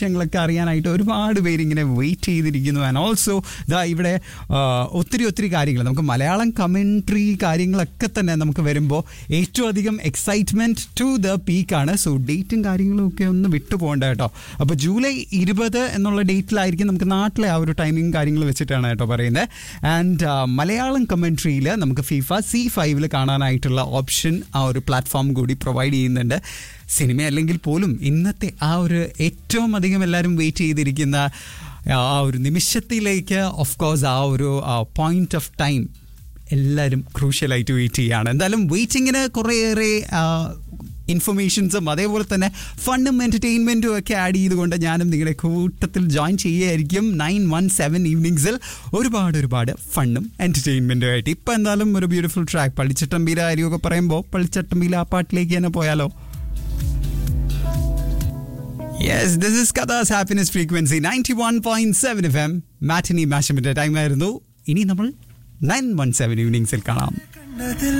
വിശേഷങ്ങളൊക്കെ അറിയാനായിട്ട് ഒരുപാട് പേര് ഇങ്ങനെ വെയിറ്റ് ചെയ്തിരിക്കുന്നു ആൻഡ് ഓൾസോ ഇതാ ഇവിടെ ആ, ഒത്തിരി ഒത്തിരി കാര്യങ്ങൾ നമുക്ക് മലയാളം കമൻട്രി കാര്യങ്ങളൊക്കെ തന്നെ നമുക്ക് വരുമ്പോൾ ഏറ്റവും അധികം എക്സൈറ്റ്മെന്റ് ടു ദ പീക്കാണ് സോ ഡേറ്റും കാര്യങ്ങളും ഒക്കെ ഒന്ന് വിട്ടു പോകണ്ട കേട്ടോ അപ്പോൾ ജൂലൈ ഇരുപത് എന്നുള്ള ഡേറ്റിലായിരിക്കും നമുക്ക് നാട്ടിലെ ആ ഒരു ടൈമിങ് കാര്യങ്ങൾ വെച്ചിട്ടാണ് കേട്ടോ പറയുന്നത് ആൻഡ് മലയാളം കമൻട്രിയിൽ നമുക്ക് ഫിഫ സി ഫൈവിൽ കാണാനായിട്ടുള്ള ഓപ്ഷൻ ആ ഒരു പ്ലാറ്റ്ഫോം കൂടി പ്രൊവൈഡ് ചെയ്യുന്നുണ്ട് സിനിമ അല്ലെങ്കിൽ പോലും ഇന്നത്തെ ആ ഒരു ഏറ്റവും അധികം എല്ലാവരും വെയിറ്റ് ചെയ്തിരിക്കുന്ന ആ ഒരു നിമിഷത്തിലേക്ക് ഓഫ് കോഴ്സ് ആ ഒരു പോയിന്റ് ഓഫ് ടൈം എല്ലാവരും ക്രൂഷ്യലായിട്ട് വെയിറ്റ് ചെയ്യുകയാണ് എന്തായാലും വെയിറ്റിങ്ങിന് കുറേയേറെ ഇൻഫർമേഷൻസും അതേപോലെ തന്നെ ഫണ്ടും എൻ്റർടൈൻമെൻറ്റും ഒക്കെ ആഡ് ചെയ്തുകൊണ്ട് ഞാനും നിങ്ങളുടെ കൂട്ടത്തിൽ ജോയിൻ ചെയ്യുകയായിരിക്കും നയൻ വൺ സെവൻ ഈവനിങ്സിൽ ഒരുപാട് ഒരുപാട് ഫണ്ടും എൻ്റർടൈൻമെൻറ്റും ആയിട്ട് ഇപ്പം എന്തായാലും ഒരു ബ്യൂട്ടിഫുൾ ട്രാക്ക് പള്ളിച്ചട്ടമ്പീല കാര്യമൊക്കെ പറയുമ്പോൾ പള്ളിച്ചട്ടമ്പീല ആ പാട്ടിലേക്ക് തന്നെ പോയാലോ yes this is Katha's happiness frequency ninety one point seven F M matinee മാഷമിൻ്റെ ടൈമായിരുന്നു ഇനി നമ്മൾ നയൻ വൺ സെവൻ ഈവനിങ്സിൽ കാണാം കണ്ണതിൽ